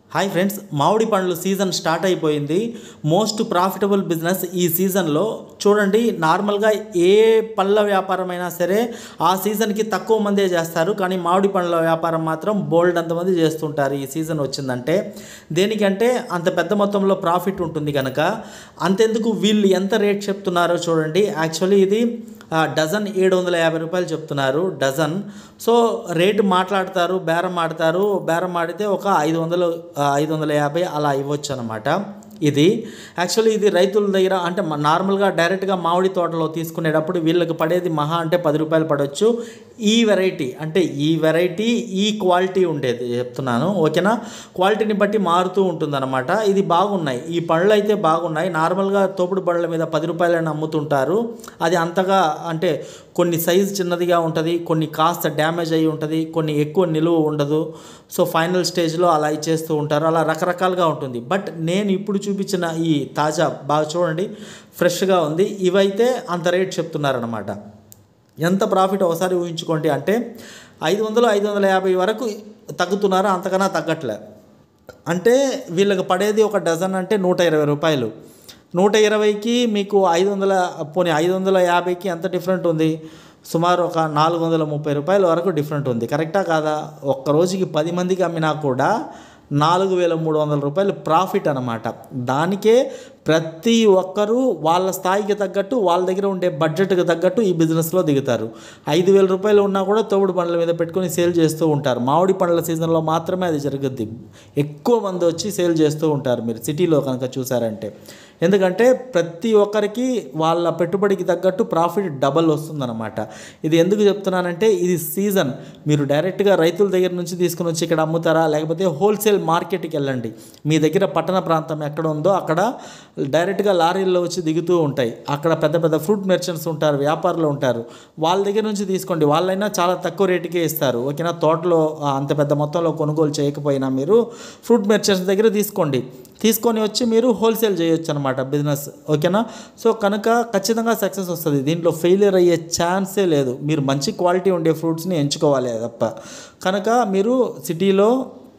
hi friends మామిడి పండ్లు season start అయిపోయింది మోస్ట్ ప్రాఫిటబుల్ బిజినెస్ ఈ సీజన్లో చూడండి నార్మల్గా ఏ పళ్ళ వ్యాపారం అయినా సరే ఆ సీజన్కి తక్కువ మందే చేస్తారు కానీ మామిడి పండ్ల వ్యాపారం మాత్రం బోల్డ్ అంతమంది చేస్తుంటారు ఈ సీజన్ వచ్చిందంటే దేనికంటే అంత పెద్ద మొత్తంలో ప్రాఫిట్ ఉంటుంది కనుక అంతెందుకు వీళ్ళు ఎంత రేట్ చెప్తున్నారో చూడండి యాక్చువల్లీ ఇది ఆ, డజన్ ఏడు వందల యాభై రూపాయలు చెప్తున్నారు డజన్ సో రేటు మాట్లాడతారు బేరం ఆడతారు బేరం ఆడితే ఒక ఐదు వందలు ఆ, ఐదు వందల యాభై అలా ఇవ్వచ్చు అనమాట ఇది యాక్చువల్లీ ఇది రైతుల దగ్గర అంటే మ- నార్మల్గా డైరెక్ట్గా మామిడి తోటలో తీసుకునేటప్పుడు వీళ్ళకి పడేది మహా అంటే పది రూపాయలు పడవచ్చు ఈ వెరైటీ అంటే ఈ వెరైటీ ఈ క్వాలిటీ ఉండేది చెప్తున్నాను ఓకేనా క్వాలిటీని బట్టి మారుతూ ఉంటుందన్నమాట ఇది బాగున్నాయి ఈ పళ్ళు అయితే బాగున్నాయి నార్మల్గా తోపుడు పళ్ళ మీద పది రూపాయలని అమ్ముతుంటారు అది అంతగా అంటే కొన్ని సైజు చిన్నదిగా ఉంటుంది కొన్ని కాస్త డ్యామేజ్ అయి ఉంటుంది కొన్ని ఎక్కువ నిలువ ఉండదు సో ఫైనల్ స్టేజ్లో అలా ఇచ్చేస్తూ ఉంటారు అలా రకరకాలుగా ఉంటుంది బట్ నేను ఇప్పుడు చూపించిన ఈ తాజా బాగా చూడండి ఫ్రెష్గా ఉంది ఇవైతే అంత రేట్ చెప్తున్నారనమాట ఎంత ప్రాఫిట్ ఒకసారి ఊహించుకోండి అంటే ఐదు వందలు ఐదు వందల యాభై వరకు తగ్గుతున్నారు అంతకన్నా తగ్గట్లే అంటే వీళ్ళకి పడేది ఒక డజన్ అంటే నూట ఇరవై రూపాయలు నూట ఇరవైకి మీకు ఐదు వందల పోనీ ఐదు వందల యాభైకి ఎంత డిఫరెంట్ ఉంది సుమారు ఒక నాలుగు వందల ముప్పై రూపాయల వరకు డిఫరెంట్ ఉంది కరెక్టా కాదా ఒక్క రోజుకి పది మందికి అమ్మినా కూడా నాలుగు వేల మూడు వందల రూపాయలు ప్రాఫిట్ అనమాట దానికే ప్రతి ఒక్కరూ వాళ్ళ స్థాయికి తగ్గట్టు వాళ్ళ దగ్గర ఉండే బడ్జెట్కి తగ్గట్టు ఈ బిజినెస్లో దిగుతారు ఐదు వేల రూపాయలు ఉన్నా కూడా తోపుడు పండ్ల మీద పెట్టుకొని సేల్ చేస్తూ ఉంటారు మామిడి పండ్ల సీజన్లో మాత్రమే అది జరుగుద్ది ఎక్కువ మంది వచ్చి సేల్ చేస్తూ ఉంటారు మీరు సిటీలో కనుక చూసారంటే ఎందుకంటే ప్రతి ఒక్కరికి వాళ్ళ పెట్టుబడికి తగ్గట్టు ప్రాఫిట్ డబల్ వస్తుందన్నమాట ఇది ఎందుకు చెప్తున్నానంటే ఇది సీజన్ మీరు డైరెక్ట్గా రైతుల దగ్గర నుంచి తీసుకుని వచ్చి ఇక్కడ అమ్ముతారా లేకపోతే హోల్సేల్ మార్కెట్కి వెళ్ళండి మీ దగ్గర పట్టణ ప్రాంతం ఎక్కడ ఉందో అక్కడ డైరెక్ట్గా లారీల్లో వచ్చి దిగుతూ ఉంటాయి అక్కడ పెద్ద పెద్ద ఫ్రూట్ మెర్చెంట్స్ ఉంటారు వ్యాపారులు ఉంటారు వాళ్ళ దగ్గర నుంచి తీసుకోండి వాళ్ళైనా చాలా తక్కువ రేటుకే ఇస్తారు ఓకేనా తోటలో ఆ, అంత పెద్ద మొత్తంలో కొనుగోలు చేయకపోయినా మీరు ఫ్రూట్ మెర్చెంట్స్ దగ్గర తీసుకోండి తీసుకొని వచ్చి మీరు హోల్సేల్ చేయొచ్చు అనమాట బిజినెస్ ఓకేనా సో కనుక ఖచ్చితంగా సక్సెస్ వస్తుంది దీంట్లో ఫెయిలియర్ అయ్యే ఛాన్సే లేదు మీరు మంచి క్వాలిటీ ఉండే ఫ్రూట్స్ని ఎంచుకోవాలి తప్ప కనుక మీరు సిటీలో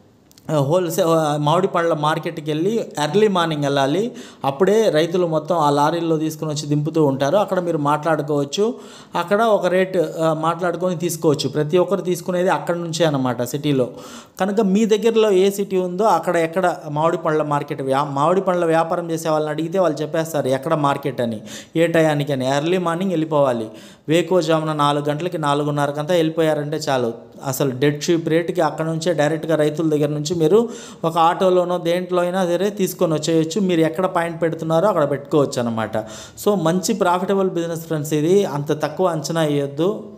హోల్సేల్ మామిడి పండ్ల మార్కెట్కి వెళ్ళి ఎర్లీ మార్నింగ్ వెళ్ళాలి అప్పుడే రైతులు మొత్తం ఆ లారీల్లో తీసుకుని వచ్చి దింపుతూ ఉంటారు అక్కడ మీరు మాట్లాడుకోవచ్చు అక్కడ ఒక రేట్ ఆ, మాట్లాడుకొని తీసుకోవచ్చు ప్రతి ఒక్కరు తీసుకునేది అక్కడ నుంచే అనమాట సిటీలో కనుక మీ దగ్గరలో ఏ సిటీ ఉందో అక్కడ ఎక్కడ మామిడి పండ్ల మార్కెట్ వ్యా మామిడి పండ్ల వ్యాపారం చేసే వాళ్ళని అడిగితే వాళ్ళు చెప్పేస్తారు ఎక్కడ మార్కెట్ అని ఏ టయానికి అని ఎర్లీ మార్నింగ్ వెళ్ళిపోవాలి వేకోజామున నాలుగు గంటలకి నాలుగున్నరకంతా వెళ్ళిపోయారంటే చాలు అసలు డెడ్ షీప్ రేట్కి అక్కడ నుంచే డైరెక్ట్గా రైతుల దగ్గర నుంచి మీరు ఒక ఆటోలోనో దేంట్లో అయినా సరే తీసుకొని వచ్చేయచ్చు మీరు ఎక్కడ పాయింట్ పెడుతున్నారో అక్కడ పెట్టుకోవచ్చు అనమాట సో మంచి ప్రాఫిటబుల్ బిజినెస్ ఫ్రెండ్స్ ఇది అంత తక్కువ అంచనా వేయొద్దు